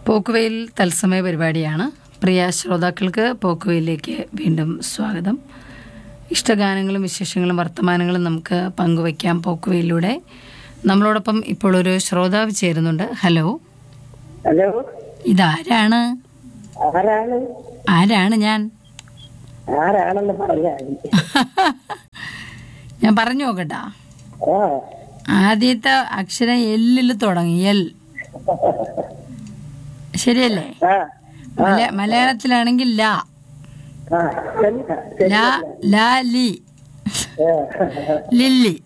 പോക്കുവെയിൽ തത്സമയ പരിപാടിയാണ് പ്രിയ ശ്രോതാക്കൾക്ക് പോക്കുവെയിലേക്ക് വീണ്ടും സ്വാഗതം ഇഷ്ടഗാനങ്ങളും വിശേഷങ്ങളും വർത്തമാനങ്ങളും നമുക്ക് പങ്കുവയ്ക്കാം പോക്കുവെയിലൂടെ നമ്മളോടൊപ്പം ഇപ്പോൾ ഒരു ശ്രോതാവ് ചേരുന്നുണ്ട് ഹലോ ഹലോ ഇതാരാണ് ആരാണ് ആരാണ് ഞാൻ ആരാണെന്ന് പറഞ്ഞാൽ മതി. ഞാൻ പറഞ്ഞു നോക്കട്ടാ ആ ആദ്യത്തെ അക്ഷരം എല്ലിൽ തുടങ്ങി എൽ ശരിയല്ലേ ആ മല- മലയാളത്തിലാണെങ്കിൽ ല ആ ശരിയാ, ശരി. ല ല ലി ആ, ലില്ലി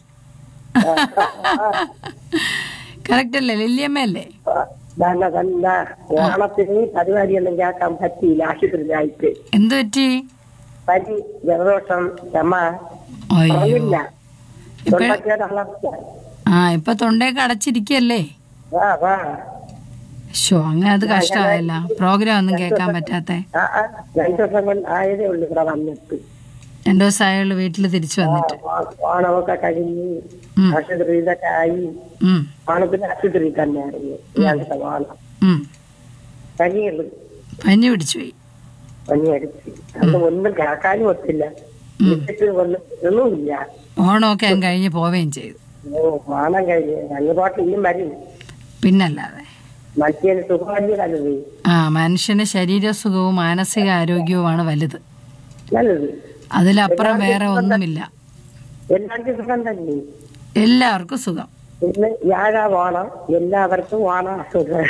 കറക്റ്റ് അല്ലേ ലില്ലിയമ്മയല്ലേ ആ, ദാണ്ട, ദാണ്ട. ഓണത്തിന് പരിപാടിയൊന്നും കേൾക്കാൻ പറ്റിയില്ല ആശുപത്രിയിലായിട്ട് എന്തു പറ്റി പനി ജലദോഷം ചമ അയ്യോ പറഞ്ഞില്ല ഇപ്പൊ തൊണ്ടക്കേട് അളർച്ച ആ ഇപ്പൊ തൊണ്ടയൊക്കെ അടച്ചിരിക്കല്ലേ ആ വാ ഷോ അങ്ങനെ അത് കഷ്ടമായല്ല പ്രോഗ്രാം ഒന്നും കേൾക്കാൻ പറ്റാത്ത ആ ആ രണ്ടു ദിവസം കൊണ്ട് ആയതേ ഉള്ളു ഇവിടെ വന്നിട്ട് രണ്ടു ദിവസമായുള്ള വീട്ടിൽ തിരിച്ചു വന്നിട്ട് ആ, ഓണമൊക്കെ കഴിഞ്ഞ് ഉം. ആശുപത്രിയിലൊക്കെ ആയി ഉം, ഓണത്തിന് ആശുപത്രിയിൽ തന്നെയായിരുന്നു ഇയാളുടെ ഓണം ഉം. പനിയുള്ളു പനി പിടിച്ചുപോയി പനി അടിച്ച് അന്ന് ഒന്നും കേൾക്കാനും ഒത്തില്ല വിളിച്ചിട്ട് ഒന്നും ഒന്നുമില്ല ഓണമൊക്കെ അങ്ങ് കഴിഞ്ഞ് പോവുകയും ചെയ്തു ഓ ഓണം കഴിഞ്ഞ് അങ്ങോട്ട് ഇനിയും വരും പിന്നല്ലാതെ മനുഷ്യന് സുഖമല്ലേ നല്ലത് ആ മനുഷ്യന് ശരീരസുഖവും മാനസിക ആരോഗ്യവുമാണ് വലുത് നല്ലത് അതിലപ്പുറം വേറെ ഒന്നുമില്ല എല്ലാവർക്കും സുഖം തന്നെ എല്ലാവർക്കും സുഖം പിന്നെ വ്യാഴ ഓണം എല്ലാവർക്കും ഓണം സുഖം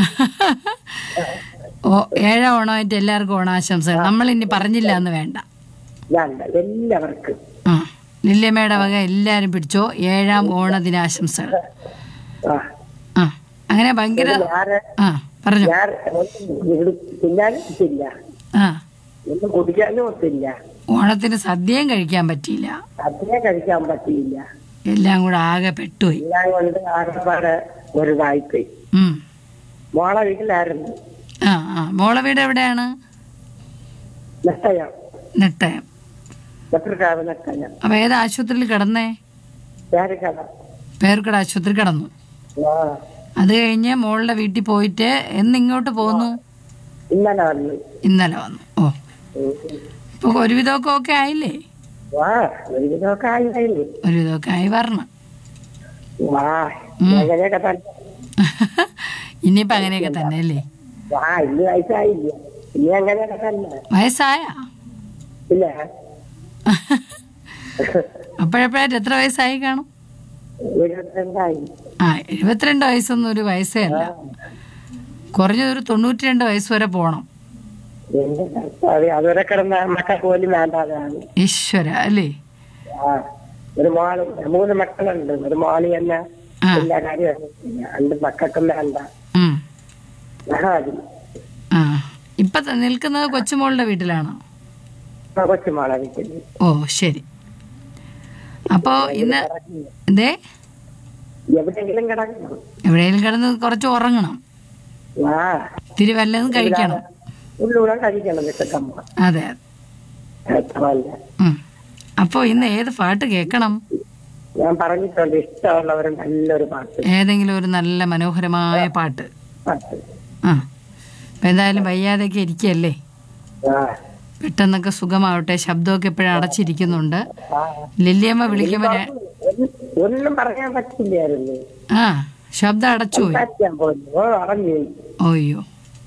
ഓ ഏഴാം ഓണമായിട്ട് എല്ലാവർക്കും ഓണാശംസകൾ നമ്മൾ ഇനി പറഞ്ഞില്ല എന്ന് വേണ്ട വേണ്ട എല്ലാവർക്കും ആ ലില്യമ്മയുടെ വക എല്ലാരും പിടിച്ചോ ഏഴാം ഓണദിനാശംസകൾ ആ ആ അങ്ങനെ ഭയങ്കര ഞാന് ആ പറഞ്ഞു ഞാൻ ഒന്നും തിന്നാനും ഒത്തില്ല ആ ഒന്നും കുടിക്കാനും ഒത്തില്ല ഓണത്തിന് സദ്യയും കഴിക്കാൻ പറ്റിയില്ല അതിനെ കഴിക്കാൻ പറ്റിയില്ല എല്ലാം കൂടെ ആകെ പെട്ടുപോയി എല്ലാം കൊണ്ട് ആകപ്പാടെ ഒരു വായ്പ ഉം. മോളെ വീട്ടിലായിരുന്നു ആ ആ മോളെ വീട് എവിടെയാണ് നെട്ടയം നെട്ടയം നെട്ടക്കാവ് നെട്ടയം അപ്പൊ ഏത് ആശുപത്രിയിൽ കിടന്നേ പേരക്കട പേർക്കട ആശുപത്രി കിടന്നു ആ അത് കഴിഞ്ഞ് മോളുടെ വീട്ടിൽ പോയിട്ട് എന്നിങ്ങോട്ട് പോന്നു ഇന്നലെ വന്നു ഇന്നലെ വന്നു ഓ ഉം. ഇപ്പൊ ഒരുവിധമൊക്കെ ഓക്കെ ആയില്ലേ വാ ഒരു വിധമൊക്കെ ആയില്ലേ ഒരുവിധമൊക്കെ ആയി വരണം വാ അങ്ങനെയൊക്കെ തന്നെ ഇനിയിപ്പോ അങ്ങനെയൊക്കെ തന്നെ അല്ലേ വാ ഇനി വയസ്സായില്ല ഇനി അങ്ങനെയൊക്കെ തന്നെ വയസ്സായ ഇല്ല അപ്പോഴപ്പോഴായിട്ട് എത്ര വയസ്സായി കാണും എഴുപത്തിരണ്ടായി ആ എഴുപത്തിരണ്ട് വയസ്സൊന്നും ഒരു വയസ്സേ അല്ല കുറഞ്ഞതൊരു തൊണ്ണൂറ്റി രണ്ട് വയസ്സ് വരെ പോണം എന്റെ കർത്താവേ, അതുവരെ കിടന്ന മക്കൾ പോലും വേണ്ടാതാണ് ഈശ്വര അല്ലേ ആ ഒരു മോള് മൂന്ന് മക്കളുണ്ട് ഒരു മോള് തന്നെ ആ എല്ലാ കാര്യവും രണ്ട് മക്കൾക്കും വേണ്ട ഉം. മഹാദി ആ ഇപ്പൊ ത- നിൽക്കുന്നത് കൊച്ചുമോളുടെ വീട്ടിലാണോ ആ കൊച്ചുമോളെ വീട്ടിൽ ഓ ശരി അപ്പോ ഇന്ന് എന്തേ എവിടെയെങ്കിലും കിടക്കണം എവിടെയെങ്കിലും കിടന്ന് കുറച്ച് ഉറങ്ങണം വാ ഇത്തിരി വല്ലതും കഴിക്കണം ഉള്ളൂടെ കഴിക്കണം വിശക്കമ്മ അതെ അതെ എത്രമല്ല ഉം. അപ്പോ ഇന്ന് ഏത് പാട്ട് കേൾക്കണം ഞാൻ പറഞ്ഞിട്ടുണ്ട് ഇഷ്ടമുള്ളവർ നല്ലൊരു പാട്ട് ഏതെങ്കിലും ഒരു നല്ല മനോഹരമായ പാട്ട് പാട്ട് ആ അപ്പൊ എന്തായാലും വയ്യാതെയൊക്കെ ഇരിക്കല്ലേ ആ പെട്ടെന്നൊക്കെ സുഖമാവട്ടെ ശബ്ദമൊക്കെ എപ്പോഴും അടച്ചിരിക്കുന്നുണ്ട് ആ. ലില്ലിയമ്മ വിളിക്കുമ്പോ ഞാൻ- ഒന്നും- ഒന്നും പറയാൻ പറ്റില്ലായിരുന്നു ആ ശബ്ദം അടച്ചുപോയി സംസാരിക്കാൻ പോലും ഓ അറിഞ്ഞു ഓയ്യോ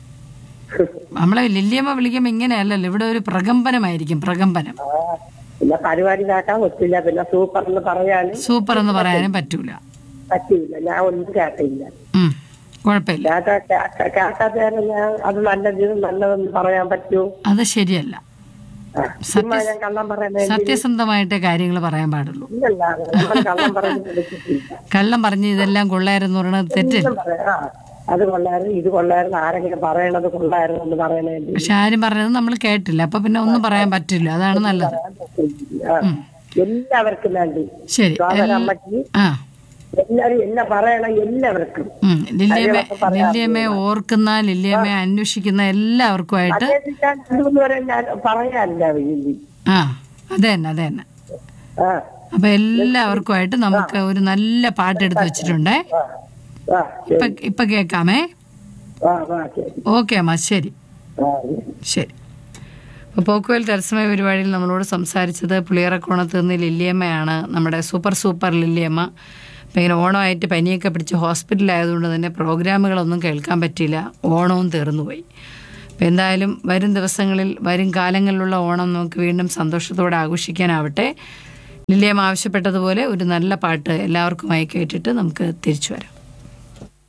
നമ്മളെ ലില്ലിയമ്മ വിളിക്കുമ്പോ ഇങ്ങനെയല്ലല്ലോ ഇവിടെ ഒരു പ്രകമ്പനമായിരിക്കും പ്രകമ്പനം ആ, പിന്നെ പരിപാടി കേൾക്കാൻ പറ്റില്ല പിന്നെ സൂപ്പർ എന്ന് പറയാനും സൂപ്പർ എന്ന് പറയാനും പറ്റൂല പറ്റില്ല ഞാൻ ഒന്നും കേട്ടില്ല ഉം കുഴപ്പമില്ല കേട്ട കേൾക്കാത്ത ഞാൻ അത് നല്ലത് ഇത് നല്ലതെന്ന് പറയാൻ പറ്റൂ അത് ശരിയല്ല ആ, ചുമ്മാ ഞാൻ കള്ളം പറയുന്നത് സത്യസന്ധമായിട്ടേ കാര്യങ്ങൾ പറയാൻ പാടുള്ളൂ ഇല്ലല്ല നമ്മൾ കള്ളം പറയുന്നത് എടുത്തിട്ടില്ല. കള്ളം പറഞ്ഞ് ഇതെല്ലാം കൊള്ളായിരുന്നു പറയണത് തെറ്റ് ഒന്നും പറയാ- ആ, അത് കൊള്ളായിരുന്നു ഇത് കൊള്ളായിരുന്നു ആരെങ്കിലും പറയണത് കൊള്ളായിരുന്നു എന്ന് പറയണേണ്ടി പക്ഷെ ആരും പറഞ്ഞത് നമ്മൾ കേട്ടില്ല അപ്പൊ പിന്നെ ഒന്നും പറയാൻ പറ്റില്ല അതാണ് നല്ലത് ആ, എല്ലാവർക്കും വേണ്ടി ശരി സോദര അമ്മയ്ക്ക് ആ എല്ലാരും എന്നെ പറയണം എല്ലാവർക്കും ഉം. ലില്ലിയമ്മ ലില്ലിയമ്മയെ ഓർക്കുന്ന ലില്ലിയമ്മയെ അന്വേഷിക്കുന്ന എല്ലാവർക്കുമായിട്ട് ഞാൻ രണ്ടുമൂന്ന് വരെ ഞാൻ പറയാനില്ല വീട്ടിൽ ആ അത് തന്നെ അത് തന്നെ ആ അപ്പൊ എല്ലാവർക്കുമായിട്ട് നമുക്ക് ഒരു നല്ല പാട്ട് എടുത്ത് വെച്ചിട്ടുണ്ടേ ആ ആ ഇപ്പൊ ഇപ്പൊ കേക്കാമേ ആ ആ ശരി ഓക്കെ അമ്മ ശരി ആ ശരി അപ്പോൾ പോക്കുവൽ തത്സമയ പരിപാടിയിൽ നമ്മളോട് സംസാരിച്ചത് പുളിയറക്കോണത്ത് നിന്ന് ലില്ലിയമ്മയാണ് നമ്മുടെ സൂപ്പർ സൂപ്പർ ലില്ലിയമ്മ അപ്പം ഇങ്ങനെ ഓണമായിട്ട് പനിയൊക്കെ പിടിച്ച് ഹോസ്പിറ്റലായതുകൊണ്ട് തന്നെ പ്രോഗ്രാമുകളൊന്നും കേൾക്കാൻ പറ്റിയില്ല ഓണവും തീർന്നുപോയി അപ്പം എന്തായാലും വരും ദിവസങ്ങളിൽ വരും കാലങ്ങളിലുള്ള ഓണം നമുക്ക് വീണ്ടും സന്തോഷത്തോടെ ആഘോഷിക്കാനാവട്ടെ ലില്ലിയമ്മ ആവശ്യപ്പെട്ടതുപോലെ ഒരു നല്ല പാട്ട് എല്ലാവർക്കുമായി കേട്ടിട്ട് നമുക്ക് തിരിച്ചു വരാം